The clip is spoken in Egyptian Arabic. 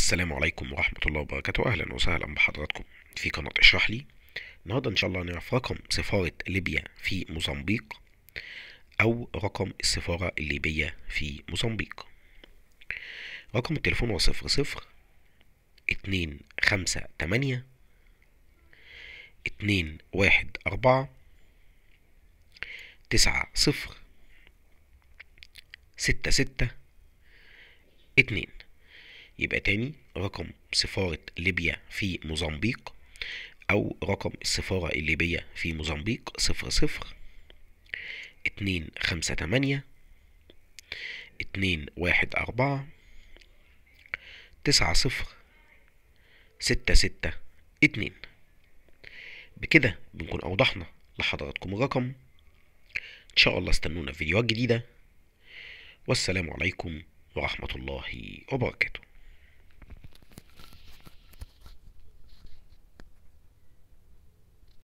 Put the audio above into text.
السلام عليكم ورحمة الله وبركاته أهلا وسهلا بحضراتكم في قناة اشرح لي النهاردة إن شاء الله هنعرف رقم سفارة ليبيا في موزمبيق أو رقم السفارة الليبية في موزمبيق رقم التليفون هو صفر صفر اتنين خمسة تمانية اتنين واحد أربعة تسعة صفر ستة ستة اتنين يبقى تاني رقم سفارة ليبيا في موزمبيق أو رقم السفارة الليبية في موزمبيق صفر صفر اتنين خمسة تمانية اتنين واحد أربعة تسعة صفر ستة ستة اتنين بكده بنكون أوضحنا لحضراتكم الرقم إن شاء الله استنونا في فيديوهات جديدة والسلام عليكم ورحمة الله وبركاته